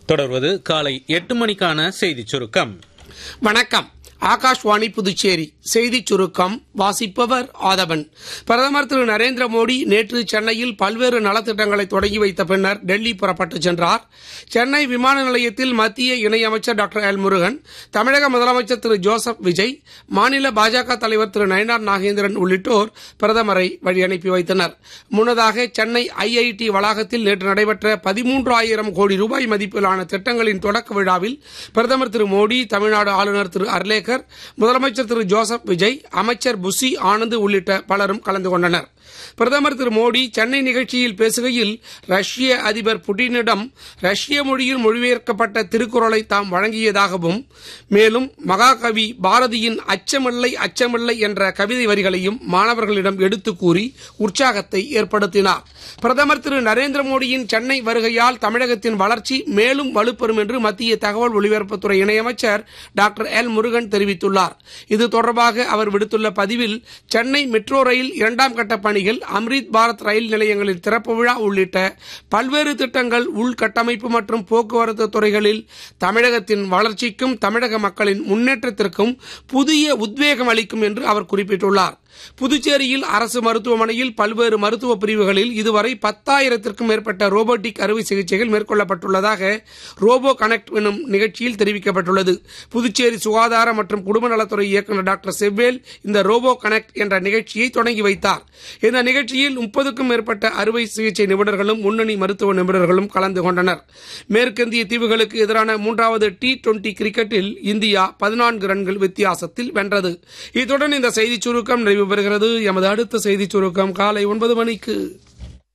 தொடர்வது காலை எட்டு மணிக்கான செய்திச் சுருக்கம் வணக்கம் ஆகாஷ்வாணி புதுச்சேரி செய்திச் சுருக்கம் வாசிப்பவர் ஆதவன் பிரதமர் திரு நரேந்திர மோடி நேற்று சென்னையில் பல்வேறு நலத்திட்டங்களை தொடங்கி வைத்த பின்னர் டெல்லி புறப்பட்டுச் சென்றார் சென்னை விமான நிலையத்தில் மத்திய இணையமைச்சர் டாக்டர் எல் முருகன் தமிழக முதலமைச்சர் திரு ஜோசப் விஜய் மாநில பாஜக தலைவர் திரு நயனார் நாகேந்திரன் உள்ளிட்டோர் பிரதமரை வழி அனுப்பி வைத்தனர் முன்னதாக சென்னை ஐஐடி வளாகத்தில் நேற்று நடைபெற்ற பதிமூன்று ஆயிரம் கோடி ரூபாய் மதிப்பிலான திட்டங்களின் தொடக்க விழாவில் பிரதமர் திரு மோடி தமிழ்நாடு ஆளுநர் திரு அர்லேக்கர் முதலமைச்சர் திரு ஜோசப் விஜய் அமைச்சர் புசி ஆனந்த் உள்ளிட்ட பலரும் கலந்து கொண்டனர் பிரதமர் திரு மோடி சென்னை நிகழ்ச்சியில் பேசுகையில் ரஷ்ய அதிபர் புட்டினிடம் ரஷ்ய மொழியில் மொழிபெயர்க்கப்பட்ட திருக்குறளை தாம் வழங்கியதாகவும் மேலும் மகாகவி பாரதியின் அச்சமில்லை அச்சமில்லை என்ற கவிதை வரிகளையும் மாணவர்களிடம் எடுத்து கூறி உற்சாகத்தை ஏற்படுத்தினார் பிரதமர் திரு நரேந்திர மோடியின் சென்னை வருகையால் தமிழகத்தின் வளர்ச்சி மேலும் வலுப்பெறும் என்று மத்திய தகவல் ஒலிபரப்புத்துறை இணையமைச்சர் டாக்டர் எல் முருகன் தெரிவித்துள்ளார் இது தொடர்பாக அவர் விடுத்துள்ள பதிவில் சென்னை மெட்ரோ ரயில் இரண்டாம் கட்ட பணிகள் அம்ரித் பாரத் ரயில் நிலையங்களின் திறப்பு விழா உள்ளிட்ட பல்வேறு திட்டங்கள் உள்கட்டமைப்பு மற்றும் போக்குவரத்து துறைகளில் தமிழகத்தின் வளர்ச்சிக்கும் தமிழக மக்களின் முன்னேற்றத்திற்கும் புதிய உத்வேகம் அளிக்கும் என்று அவர் குறிப்பிட்டுள்ளார் புதுச்சேரியில் அரசு மருத்துவமனையில் பல்வேறு மருத்துவ பிரிவுகளில் இதுவரை பத்தாயிரத்திற்கும் மேற்பட்ட ரோபோட்டிக் அறுவை சிகிச்சைகள் மேற்கொள்ளப்பட்டுள்ளதாக ரோபோ கனெக்ட் எனும் நிகழ்ச்சியில் தெரிவிக்கப்பட்டுள்ளது புதுச்சேரி சுகாதார மற்றும் குடும்ப நலத்துறை இயக்குநர் டாக்டர் செவ்வேல் இந்த ரோபோ கனெக்ட் என்ற நிகழ்ச்சியை தொடங்கி வைத்தார் இந்த நிகழ்ச்சியில் முப்பதுக்கும் மேற்பட்ட அறுவை சிகிச்சை நிபுணர்களும் முன்னணி மருத்துவ நிபுணர்களும் கலந்து கொண்டனர் மேற்கிந்திய தீவுகளுக்கு எதிரான மூன்றாவது டி டுவெண்டி கிரிக்கெட்டில் இந்தியா பதினான்கு ரன்கள் வித்தியாசத்தில் வென்றது இத்துடன் இந்த செய்திச் சுருக்கம் நிறைவு பெறுகிறது எமது அடுத்த செய்திச் சுருக்கம் காலை ஒன்பது மணிக்கு